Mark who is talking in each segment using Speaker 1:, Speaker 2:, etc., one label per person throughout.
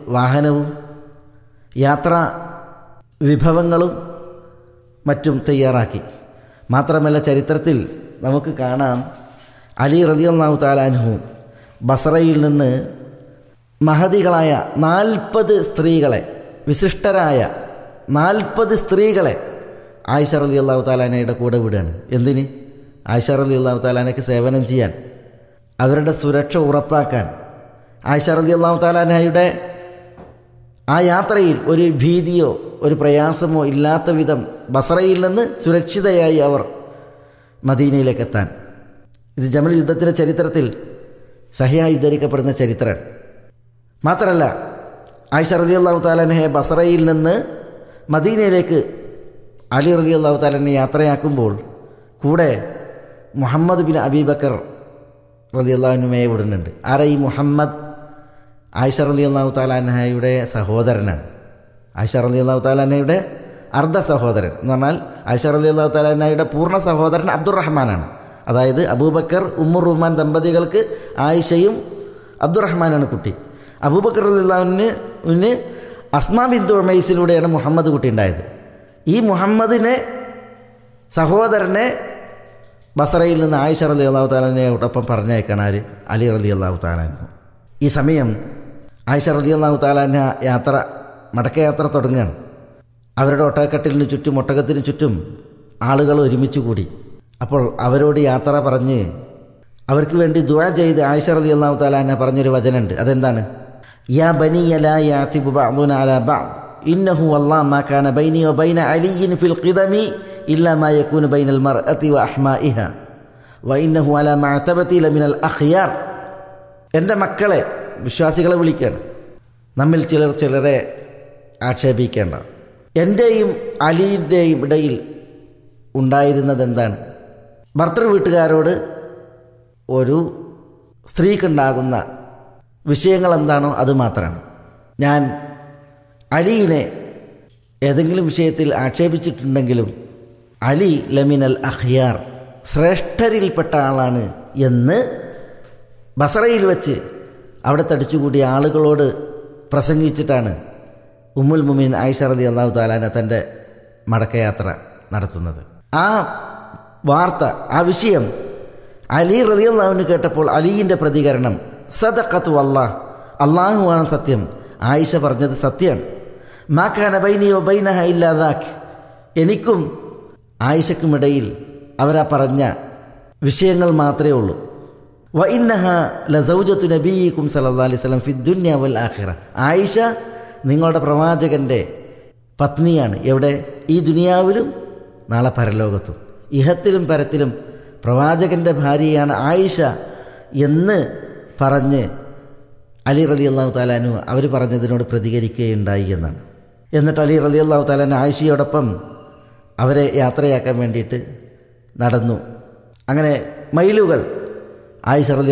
Speaker 1: വാഹനവും യാത്രാ വിഭവങ്ങളും മറ്റും തയ്യാറാക്കി മാത്രമല്ല ചരിത്രത്തിൽ നമുക്ക് കാണാം അലി റലിയല്ലാഹു താലാൻഹു ബസറയിൽ നിന്ന് മഹതികളായ നാൽപ്പത് സ്ത്രീകളെ വിശിഷ്ടരായ നാൽപ്പത് സ്ത്രീകളെ ആയിഷ റലി അള്ളാഹു താലാനയുടെ കൂടെ വിടുകയാണ് എന്തിന് ആയിഷ റലി അള്ളാഹു താലാനയ്ക്ക് സേവനം ചെയ്യാൻ അവരുടെ സുരക്ഷ ഉറപ്പാക്കാൻ ആയിഷ റലി അള്ളാഹു താലാനയുടെ ആ യാത്രയിൽ ഒരു ഭീതിയോ ഒരു പ്രയാസമോ ഇല്ലാത്ത വിധം ബസറയിൽ നിന്ന് സുരക്ഷിതയായി അവർ മദീനയിലേക്ക് എത്താൻ ഇത് ജമൽ യുദ്ധത്തിൻ്റെ ചരിത്രത്തിൽ സഹിയായി ധരിക്കപ്പെടുന്ന ചരിത്രമാണ് മാത്രമല്ല ആയിഷ റലി അള്ളാഹു താലനെ ബസറയിൽ നിന്ന് മദീനയിലേക്ക് അലി റലി അള്ളാഹു താലനെ യാത്രയാക്കുമ്പോൾ കൂടെ മുഹമ്മദ് ബിൻ അബീബക്കർ റലി അള്ളാഹുനുമയെ വിടുന്നുണ്ട് ആരാ ഈ മുഹമ്മദ് ആയിഷ റലി അള്ളാഹു താലാനഹയുടെ സഹോദരനാണ് ആയിഷ റലി അള്ളാഹു താലാനയുടെ അർദ്ധ സഹോദരൻ എന്ന് പറഞ്ഞാൽ ആയിഷ റലി അള്ളാഹു താലാനയുടെ പൂർണ്ണ സഹോദരൻ അബ്ദുറഹ്മാനാണ് അതായത് അബൂബക്കർ ഉമ്മുർ റഹ്മാൻ ദമ്പതികൾക്ക് ആയിഷയും അബ്ദുറഹ്മാനാണ് കുട്ടി അബൂബക്കർ അള്ളാഹുവിന് അസ്മാ ബിന്ദു ഉമൈസിലൂടെയാണ് മുഹമ്മദ് കുട്ടി ഉണ്ടായത് ഈ മുഹമ്മദിനെ സഹോദരനെ ബസറയിൽ നിന്ന് ആയിഷ റലി അള്ളാഹു താലാനയോടൊപ്പം പറഞ്ഞേക്കാണ് ആര് അലി റലി അള്ളാഹു താലാനു ഈ സമയം ആയിഷ റലി അള്ളാഹു താലാന യാത്ര മടക്കയാത്ര തുടങ്ങുകയാണ് അവരുടെ ഒട്ടകക്കെട്ടിലിന് ചുറ്റും ഒട്ടകത്തിന് ചുറ്റും ആളുകൾ ഒരുമിച്ച് കൂടി അപ്പോൾ അവരോട് യാത്ര പറഞ്ഞ് അവർക്ക് വേണ്ടി ദുആ ചെയ്ത് ആയിഷ റലി അള്ളാഹു താലാന പറഞ്ഞൊരു വചനുണ്ട് അതെന്താണ് യാ ബനി ലാ യാതിബു ബഅദുന അലാ ബഅദ് ഇന്നഹു വല്ലാഹ് മാ കാന ബൈനി വബൈന അലിയിൻ ഫിൽ ഖിദമി ഇല്ലാ മാ യകൂനു ബൈനൽ മർഅതി വഅഹ്മാഇഹ വഇന്നഹു അലാ മഅതബതി ലമിനൽ അഖ്യാർ എൻ്റെ മക്കളെ വിശ്വാസികളെ വിളിക്കുകയാണ് നമ്മിൽ ചിലർ ചിലരെ ആക്ഷേപിക്കേണ്ട എൻ്റെയും അലിയുടെയും ഇടയിൽ ഉണ്ടായിരുന്നത് എന്താണ് ഭർത്തൃ വീട്ടുകാരോട് ഒരു സ്ത്രീക്കുണ്ടാകുന്ന വിഷയങ്ങൾ എന്താണോ അത് മാത്രമാണ് ഞാൻ അലീനെ ഏതെങ്കിലും വിഷയത്തിൽ ആക്ഷേപിച്ചിട്ടുണ്ടെങ്കിലും അലി ലമിനൽ അഖ്യാർ ശ്രേഷ്ഠരിൽപ്പെട്ട ആളാണ് എന്ന് ബസറയിൽ വെച്ച് അവിടെ തടിച്ചുകൂടിയ ആളുകളോട് പ്രസംഗിച്ചിട്ടാണ് ഉമ്മുൽ മുമീൻ ആയിഷ റലി അള്ളാഹു താലാന തൻ്റെ മടക്കയാത്ര നടത്തുന്നത് ആ വാർത്ത ആ വിഷയം അലി റലി അള്ളാഹുവിന് കേട്ടപ്പോൾ അലീൻ്റെ പ്രതികരണം സദഖത്തു അള്ളാഹ് അള്ളാഹുവാണ് സത്യം ആയിഷ പറഞ്ഞത് സത്യമാണ് മാഖാന ബൈനിയോ ബൈനഹ ഇല്ലാതാഖ് എനിക്കും ആയിഷക്കുമിടയിൽ അവരാ പറഞ്ഞ വിഷയങ്ങൾ മാത്രമേ ഉള്ളൂ വ ഇന്നഹ ലസൗജത്തു നബീക്കും സല്ലല്ലാഹു അലൈഹി വസല്ലം ഫി ദുനിയ വൽ ആഖിറ ആയിഷ നിങ്ങളുടെ പ്രവാചകന്റെ പത്നിയാണ് എവിടെ ഈ ദുനിയാവിലും നാളെ പരലോകത്തും ഇഹത്തിലും പരത്തിലും പ്രവാചകന്റെ ഭാര്യയാണ് ആയിഷ എന്ന് പറഞ്ഞ് അലി റലി അള്ളാഹു താലാനു അവർ പറഞ്ഞതിനോട് പ്രതികരിക്കുകയുണ്ടായി എന്നാണ് എന്നിട്ട് അലി റലി അള്ളാഹു താലാൻ ആയിഷയോടൊപ്പം അവരെ യാത്രയാക്കാൻ വേണ്ടിയിട്ട് നടന്നു അങ്ങനെ മൈലുകൾ ആയിഷ റലി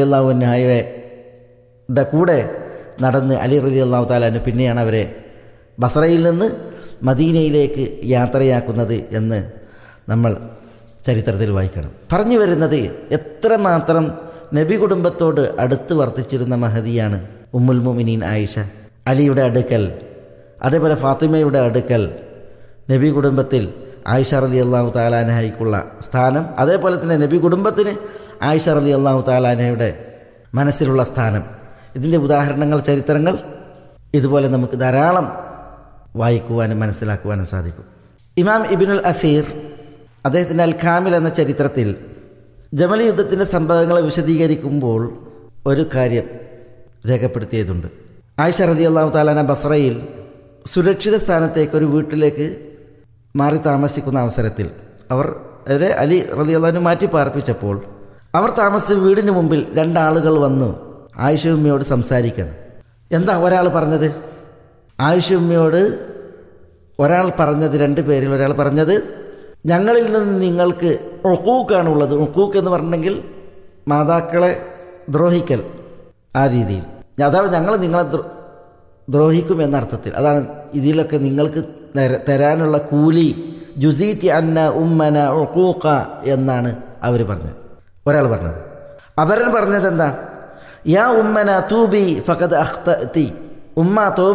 Speaker 1: അള്ളാഹുവിൻ്റെ കൂടെ നടന്ന് അലി റലി അള്ളാഹു താലാനു പിന്നെയാണ് അവരെ ബസറയിൽ നിന്ന് മദീനയിലേക്ക് യാത്രയാക്കുന്നത് എന്ന് നമ്മൾ ചരിത്രത്തിൽ വായിക്കണം പറഞ്ഞു വരുന്നത് എത്രമാത്രം നബി കുടുംബത്തോട് അടുത്ത് വർത്തിച്ചിരുന്ന മഹതിയാണ് ഉമ്മുൽ മുമിനീൻ ആയിഷ അലിയുടെ അടുക്കൽ അതേപോലെ ഫാത്തിമയുടെ അടുക്കൽ നബി കുടുംബത്തിൽ ആയിഷ റലി അള്ളാഹു താലാനഹയ്ക്കുള്ള സ്ഥാനം അതേപോലെ തന്നെ നബി കുടുംബത്തിന് ആയിഷ റലി അള്ളാഹു താലാനയുടെ മനസ്സിലുള്ള സ്ഥാനം ഇതിൻ്റെ ഉദാഹരണങ്ങൾ ചരിത്രങ്ങൾ ഇതുപോലെ നമുക്ക് ധാരാളം വായിക്കുവാനും മനസ്സിലാക്കുവാനും സാധിക്കും ഇമാം ഇബിനുൽ അസീർ അദ്ദേഹത്തിൻ്റെ അൽ ഖാമിൽ എന്ന ചരിത്രത്തിൽ ജമൽ യുദ്ധത്തിൻ്റെ സംഭവങ്ങളെ വിശദീകരിക്കുമ്പോൾ ഒരു കാര്യം രേഖപ്പെടുത്തിയതുണ്ട് ആയിഷ റതി അള്ളാഹു താലാന ബസ്രയിൽ സുരക്ഷിത സ്ഥാനത്തേക്ക് ഒരു വീട്ടിലേക്ക് മാറി താമസിക്കുന്ന അവസരത്തിൽ അവർ അവരെ അലി റതി അള്ളഹാനു മാറ്റി പാർപ്പിച്ചപ്പോൾ അവർ താമസിച്ച വീടിന് മുമ്പിൽ രണ്ടാളുകൾ വന്നു ആയിഷ ഉമ്മയോട് സംസാരിക്കണം എന്താ ഒരാൾ പറഞ്ഞത് ആയിഷ ഉമ്മയോട് ഒരാൾ പറഞ്ഞത് രണ്ട് പേരിൽ ഒരാൾ പറഞ്ഞത് ഞങ്ങളിൽ നിന്ന് നിങ്ങൾക്ക് ഒക്കൂക്കാണ് ഉള്ളത് ഒക്കൂക്ക് എന്ന് പറഞ്ഞെങ്കിൽ മാതാക്കളെ ദ്രോഹിക്കൽ ആ രീതിയിൽ അഥവാ ഞങ്ങൾ നിങ്ങളെ ദ്രോഹിക്കും എന്നർത്ഥത്തിൽ അതാണ് ഇതിലൊക്കെ നിങ്ങൾക്ക് തരാനുള്ള കൂലി ജുസീത്തി അന്ന ഉമ്മന ഒക്കൂക്ക എന്നാണ് അവർ പറഞ്ഞത് ഒരാൾ പറഞ്ഞത് അവരൻ പറഞ്ഞത് എന്താ യാ ഉമ്മന തൂബി ഫഖദ് അഖ്തി ഉമ്മ തോ